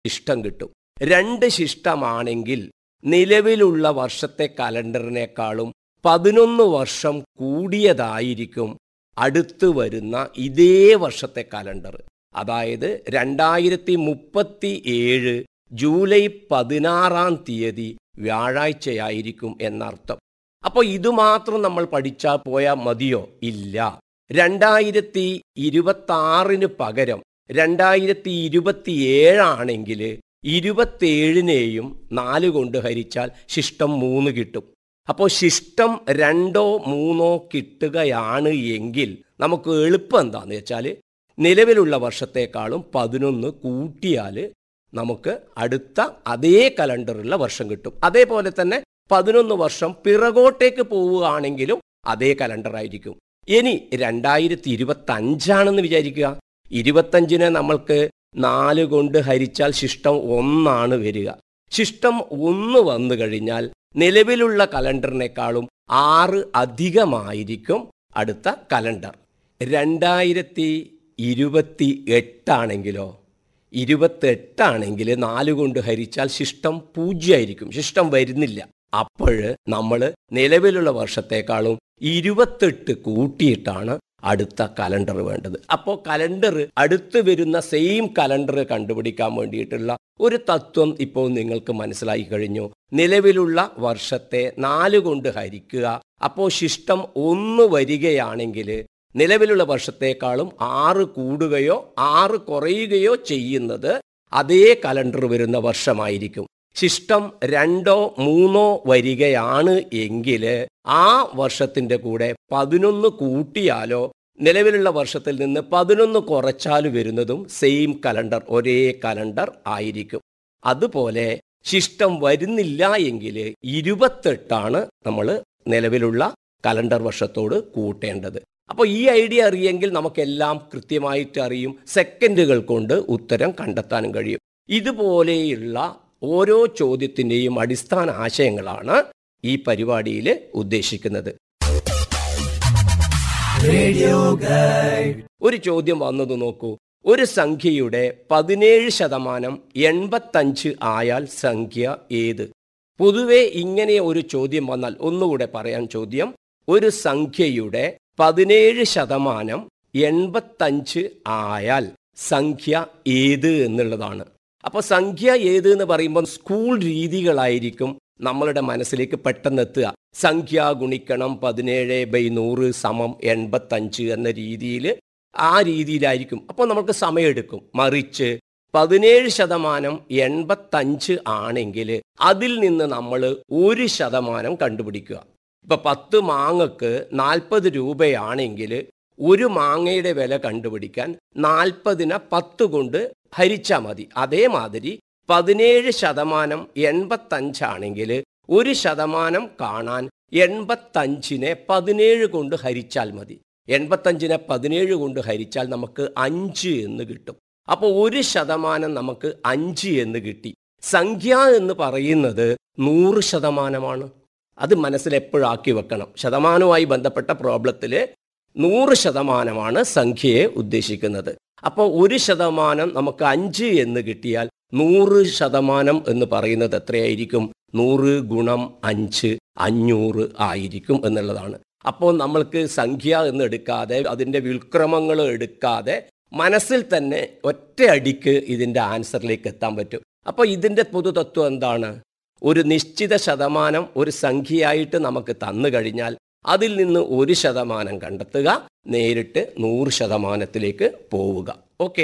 ശിഷ്ടം കിട്ടും രണ്ട് ശിഷ്ടമാണെങ്കിൽ നിലവിലുള്ള വർഷത്തെ കലണ്ടറിനേക്കാളും പതിനൊന്ന് വർഷം കൂടിയതായിരിക്കും അടുത്ത് വരുന്ന ഇതേ വർഷത്തെ കലണ്ടർ അതായത് രണ്ടായിരത്തി മുപ്പത്തി ഏഴ് ജൂലൈ പതിനാറാം തീയതി വ്യാഴാഴ്ചയായിരിക്കും എന്നർത്ഥം അപ്പോൾ ഇതുമാത്രം നമ്മൾ പഠിച്ചാൽ പോയാൽ മതിയോ ഇല്ല രണ്ടായിരത്തി ഇരുപത്തി ആറിന് പകരം രണ്ടായിരത്തി ഇരുപത്തി ഏഴാണെങ്കിൽ ഇരുപത്തേഴിനെയും നാല് കൊണ്ട് ഹരിച്ചാൽ ശിഷ്ടം മൂന്ന് കിട്ടും അപ്പോൾ ശിഷ്ടം രണ്ടോ മൂന്നോ കിട്ടുകയാണ് എങ്കിൽ നമുക്ക് എളുപ്പം എന്താണെന്ന് വെച്ചാൽ നിലവിലുള്ള വർഷത്തേക്കാളും പതിനൊന്ന് കൂട്ടിയാൽ നമുക്ക് അടുത്ത അതേ കലണ്ടറുള്ള വർഷം കിട്ടും അതേപോലെ തന്നെ പതിനൊന്ന് വർഷം പിറകോട്ടേക്ക് പോവുകയാണെങ്കിലും അതേ കലണ്ടർ ആയിരിക്കും ഇനി രണ്ടായിരത്തി ഇരുപത്തി അഞ്ചാണെന്ന് വിചാരിക്കുക ഇരുപത്തഞ്ചിനെ നമ്മൾക്ക് നാല് കൊണ്ട് ഹരിച്ചാൽ ശിഷ്ടം ഒന്നാണ് വരിക ശിഷ്ടം ഒന്ന് വന്നു കഴിഞ്ഞാൽ നിലവിലുള്ള കലണ്ടറിനേക്കാളും ആറ് അധികമായിരിക്കും അടുത്ത കലണ്ടർ രണ്ടായിരത്തി ഇരുപത്തി എട്ടാണെങ്കിലോ ഇരുപത്തെട്ടാണെങ്കിൽ നാല് കൊണ്ട് ഹരിച്ചാൽ ശിഷ്ടം പൂജ്യമായിരിക്കും ശിഷ്ടം വരുന്നില്ല അപ്പോൾ നമ്മൾ നിലവിലുള്ള വർഷത്തെക്കാളും ഇരുപത്തെട്ട് കൂട്ടിയിട്ടാണ് അടുത്ത കലണ്ടർ വേണ്ടത് അപ്പോൾ കലണ്ടർ അടുത്ത് വരുന്ന സെയിം കലണ്ടർ കണ്ടുപിടിക്കാൻ വേണ്ടിയിട്ടുള്ള ഒരു തത്വം ഇപ്പോൾ നിങ്ങൾക്ക് മനസ്സിലായി കഴിഞ്ഞു നിലവിലുള്ള വർഷത്തെ നാല് കൊണ്ട് ഹരിക്കുക അപ്പോൾ ശിഷ്ടം ഒന്ന് വരികയാണെങ്കിൽ നിലവിലുള്ള വർഷത്തേക്കാളും ആറ് കൂടുകയോ ആറ് കുറയുകയോ ചെയ്യുന്നത് അതേ കലണ്ടർ വരുന്ന വർഷമായിരിക്കും ശിഷ്ടം രണ്ടോ മൂന്നോ വരികയാണ് എങ്കിൽ ആ വർഷത്തിന്റെ കൂടെ പതിനൊന്ന് കൂട്ടിയാലോ നിലവിലുള്ള വർഷത്തിൽ നിന്ന് പതിനൊന്ന് കുറച്ചാൽ വരുന്നതും സെയിം കലണ്ടർ ഒരേ കലണ്ടർ ആയിരിക്കും അതുപോലെ ശിഷ്ടം വരുന്നില്ല എങ്കിൽ ഇരുപത്തെട്ടാണ് നമ്മൾ നിലവിലുള്ള കലണ്ടർ വർഷത്തോട് കൂട്ടേണ്ടത് അപ്പോൾ ഈ ഐഡിയ അറിയെങ്കിൽ നമുക്കെല്ലാം കൃത്യമായിട്ട് അറിയും സെക്കൻഡുകൾ കൊണ്ട് ഉത്തരം കണ്ടെത്താനും കഴിയും ഇതുപോലെയുള്ള ഓരോ ചോദ്യത്തിൻ്റെയും അടിസ്ഥാന ആശയങ്ങളാണ് ഈ പരിപാടിയിൽ ഉദ്ദേശിക്കുന്നത് ഒരു ചോദ്യം വന്നത് നോക്കൂ ഒരു സംഖ്യയുടെ പതിനേഴ് ശതമാനം എൺപത്തഞ്ച് ആയാൽ സംഖ്യ ഏത് പൊതുവെ ഇങ്ങനെ ഒരു ചോദ്യം വന്നാൽ ഒന്നുകൂടെ പറയാൻ ചോദ്യം ഒരു സംഖ്യയുടെ പതിനേഴ് ശതമാനം എൺപത്തഞ്ച് ആയാൽ സംഖ്യ ഏത് എന്നുള്ളതാണ് അപ്പോൾ സംഖ്യ ഏത് എന്ന് പറയുമ്പോൾ സ്കൂൾ രീതികളായിരിക്കും നമ്മളുടെ മനസ്സിലേക്ക് പെട്ടെന്ന് എത്തുക സംഖ്യ ഗുണിക്കണം പതിനേഴ് ബൈ നൂറ് സമം എൺപത്തഞ്ച് എന്ന രീതിയിൽ ആ രീതിയിലായിരിക്കും അപ്പോൾ നമുക്ക് സമയമെടുക്കും മറിച്ച് പതിനേഴ് ശതമാനം എൺപത്തഞ്ച് ആണെങ്കിൽ അതിൽ നിന്ന് നമ്മൾ ഒരു ശതമാനം കണ്ടുപിടിക്കുക ഇപ്പൊ പത്ത് മാങ്ങക്ക് നാൽപ്പത് രൂപയാണെങ്കിൽ ഒരു മാങ്ങയുടെ വില കണ്ടുപിടിക്കാൻ നാൽപ്പതിനെ പത്ത് കൊണ്ട് ഹരിച്ചാൽ മതി അതേമാതിരി പതിനേഴ് ശതമാനം എൺപത്തഞ്ചാണെങ്കിൽ ഒരു ശതമാനം കാണാൻ എൺപത്തഞ്ചിനെ പതിനേഴ് കൊണ്ട് ഹരിച്ചാൽ മതി എൺപത്തഞ്ചിനെ പതിനേഴ് കൊണ്ട് ഹരിച്ചാൽ നമുക്ക് അഞ്ച് എന്ന് കിട്ടും അപ്പോൾ ഒരു ശതമാനം നമുക്ക് അഞ്ച് എന്ന് കിട്ടി സംഖ്യ എന്ന് പറയുന്നത് നൂറ് ശതമാനമാണ് അത് മനസ്സിൽ എപ്പോഴാക്കി വെക്കണം ശതമാനവുമായി ബന്ധപ്പെട്ട പ്രോബ്ലത്തിൽ നൂറ് ശതമാനമാണ് സംഖ്യയെ ഉദ്ദേശിക്കുന്നത് അപ്പോൾ ഒരു ശതമാനം നമുക്ക് അഞ്ച് എന്ന് കിട്ടിയാൽ നൂറ് ശതമാനം എന്ന് പറയുന്നത് എത്രയായിരിക്കും നൂറ് ഗുണം അഞ്ച് അഞ്ഞൂറ് ആയിരിക്കും എന്നുള്ളതാണ് അപ്പോൾ നമ്മൾക്ക് സംഖ്യ എന്ന് എടുക്കാതെ അതിൻ്റെ വിൽക്രമങ്ങൾ എടുക്കാതെ മനസ്സിൽ തന്നെ ഒറ്റ അടിക്ക് ഇതിൻ്റെ ആൻസറിലേക്ക് എത്താൻ പറ്റും അപ്പോൾ ഇതിൻ്റെ പൊതുതത്വം എന്താണ് ഒരു നിശ്ചിത ശതമാനം ഒരു സംഖ്യയായിട്ട് നമുക്ക് തന്നു കഴിഞ്ഞാൽ അതിൽ നിന്ന് ഒരു ശതമാനം കണ്ടെത്തുക നേരിട്ട് നൂറ് ശതമാനത്തിലേക്ക് പോവുക ഓക്കെ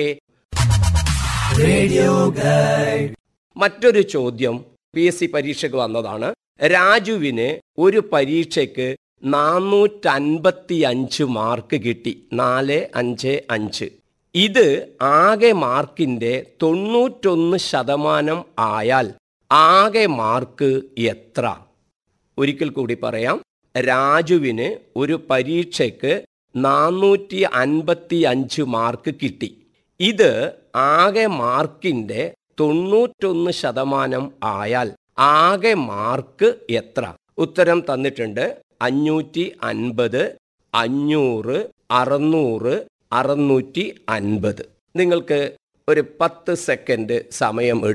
മറ്റൊരു ചോദ്യം പി എസ് സി പരീക്ഷയ്ക്ക് വന്നതാണ് രാജുവിന് ഒരു പരീക്ഷയ്ക്ക് നാനൂറ്റൻപത്തി അഞ്ച് മാർക്ക് കിട്ടി നാല് അഞ്ച് അഞ്ച് ഇത് ആകെ മാർക്കിന്റെ തൊണ്ണൂറ്റൊന്ന് ശതമാനം ആയാൽ ആകെ മാർക്ക് എത്ര ഒരിക്കൽ കൂടി പറയാം രാജുവിന് ഒരു പരീക്ഷയ്ക്ക് നാനൂറ്റി അൻപത്തി അഞ്ച് മാർക്ക് കിട്ടി ഇത് ആകെ മാർക്കിന്റെ തൊണ്ണൂറ്റൊന്ന് ശതമാനം ആയാൽ ആകെ മാർക്ക് എത്ര ഉത്തരം തന്നിട്ടുണ്ട് അഞ്ഞൂറ്റി അൻപത് അഞ്ഞൂറ് അറുന്നൂറ് അറുന്നൂറ്റി അൻപത് നിങ്ങൾക്ക് ഒരു പത്ത് സെക്കൻഡ് സമയം